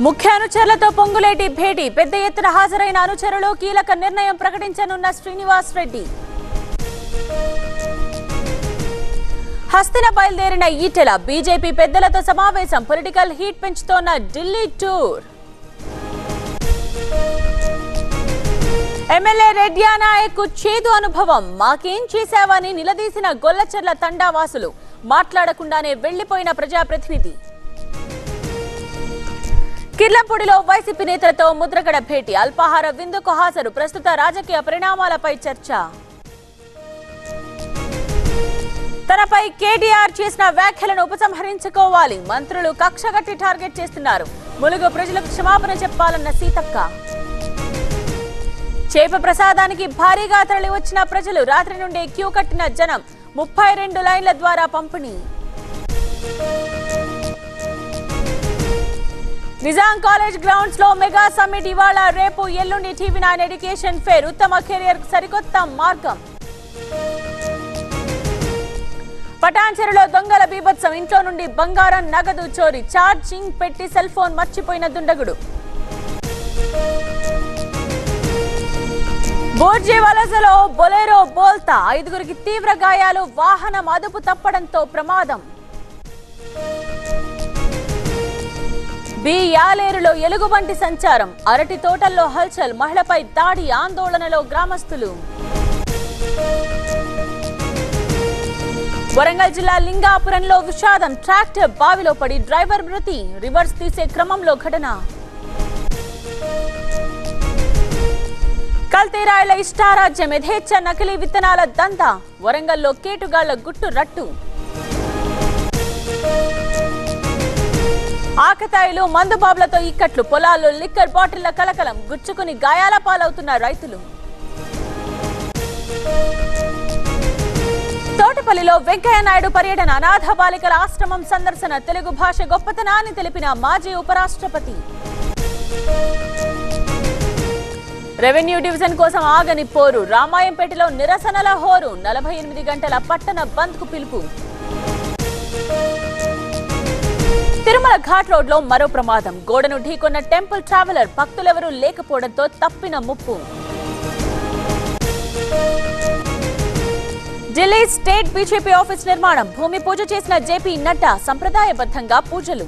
ముఖ్య అనుచరులతో పొంగులేటి భేటీ పెద్ద ఎత్తున హాజరైన అనుచరులు కీలక నిర్ణయం ప్రకటించనున్న శ్రీనివాస్ రెడ్డి హస్తిన బయలుదేరిన ఈటెల బీజేపీ పెద్దలతో సమావేశం పొలిటికల్ హీట్ పెంచుతోన్న ఢిల్లీ టూర్ ఎమ్మెల్యే రెడ్యా నాయక్ చేదు అనుభవం మాకేం చేశావని నిలదీసిన గొల్లచెర్ల తండావాసులు మాట్లాడకుండానే వెళ్లిపోయిన ప్రజాప్రతినిధి కిర్లంపూడిలో వైసీపీ నేతలతో ముద్రగడ భేటీ అల్పాహార విందుకు హాజరు ప్రస్తుత రాజకీయ పరిణామాలపై చర్చ తనపై కేటీఆర్ చేసిన వ్యాఖ్యలను ఉపసంహరించుకోవాలి మంత్రులు కక్షగట్టి టార్గెట్ చేస్తున్నారు ములుగు ప్రజలకు క్షమాపణ చెప్పాలన్న సీతక్క చేప ప్రసాదానికి భారీగా తరలి వచ్చిన ప్రజలు రాత్రి నుండే క్యూ కట్టిన జనం ముప్పై రెండు లైన్ల ద్వారా పంపిణీ నిజాం కాలేజ్ గ్రౌండ్స్ లో మెగా సమ్మిట్ ఇవాళ రేపు ఎల్లుండి టీవీ నైన్ ఎడ్యుకేషన్ ఫేర్ ఉత్తమ కెరియర్ సరికొత్త మార్గం పటాన్చెరులో దొంగల బీభత్సం ఇంట్లో నుండి బంగారం నగదు చోరీ ఛార్జింగ్ పెట్టి సెల్ ఫోన్ మర్చిపోయిన దుండగుడు బోర్జీ వలసలో బొలెరో బోల్తా ఐదుగురికి తీవ్ర గాయాలు వాహనం అదుపు తప్పడంతో ప్రమాదం బి యాలేరులో ఎలుగుబంటి సంచారం అరటి తోటల్లో హల్చల్ మహిళపై దాడి ఆందోళనలో గ్రామస్తులు వరంగల్ జిల్లా లింగాపురంలో విషాదం ట్రాక్టర్ బావిలో పడి డ్రైవర్ మృతి రివర్స్ తీసే క్రమంలో ఘటన కల్తీరాయల ఇష్టారాజ్యం యథేచ్ఛ నకిలీ విత్తనాల దందా వరంగల్లో కేటుగాళ్ల గుట్టు రట్టు ఆకతాయిలు మందుబాబులతో ఇక్కట్లు పొలాల్లో లిక్కర్ బాటిళ్ల కలకలం గుచ్చుకుని గాయాల పాలవుతున్న రైతులు తోటపల్లిలో వెంకయ్య నాయుడు పర్యటన అనాథ బాలికల ఆశ్రమం సందర్శన తెలుగు భాష గొప్పతనాన్ని తెలిపిన మాజీ ఉపరాష్ట్రపతి రెవెన్యూ డివిజన్ కోసం ఆగని పోరు రామాయంపేటలో నిరసనల హోరు నలభై ఎనిమిది గంటల పట్టణ బంద్ కు పిలుపు తిరుమల ఘాట్ రోడ్ లో మరో ప్రమాదం గోడను ఢీకొన్న టెంపుల్ ట్రావెలర్ భక్తులెవరూ లేకపోవడంతో తప్పిన ముప్పు ఢిల్లీ స్టేట్ బీజేపీ ఆఫీస్ నిర్మాణం భూమి పూజ చేసిన జేపీ నడ్డా సంప్రదాయబద్ధంగా పూజలు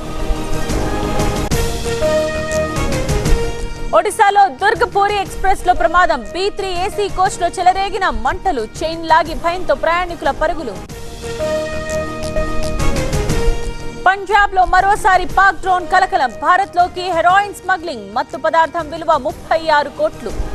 ఒడిశాలో దుర్గ్ పూరి ఎక్స్ప్రెస్ లో ప్రమాదం బి త్రీ ఏసీ కోచ్ లో చెలరేగిన మంటలు చైన్ లాగి భయంతో ప్రయాణికుల పరుగులు పంజాబ్ లో మరోసారి పాక్ డ్రోన్ కలకలం భారత్ లోకి హెరాయిన్ స్మగ్లింగ్ మత్తు పదార్థం విలువ ముప్పై ఆరు కోట్లు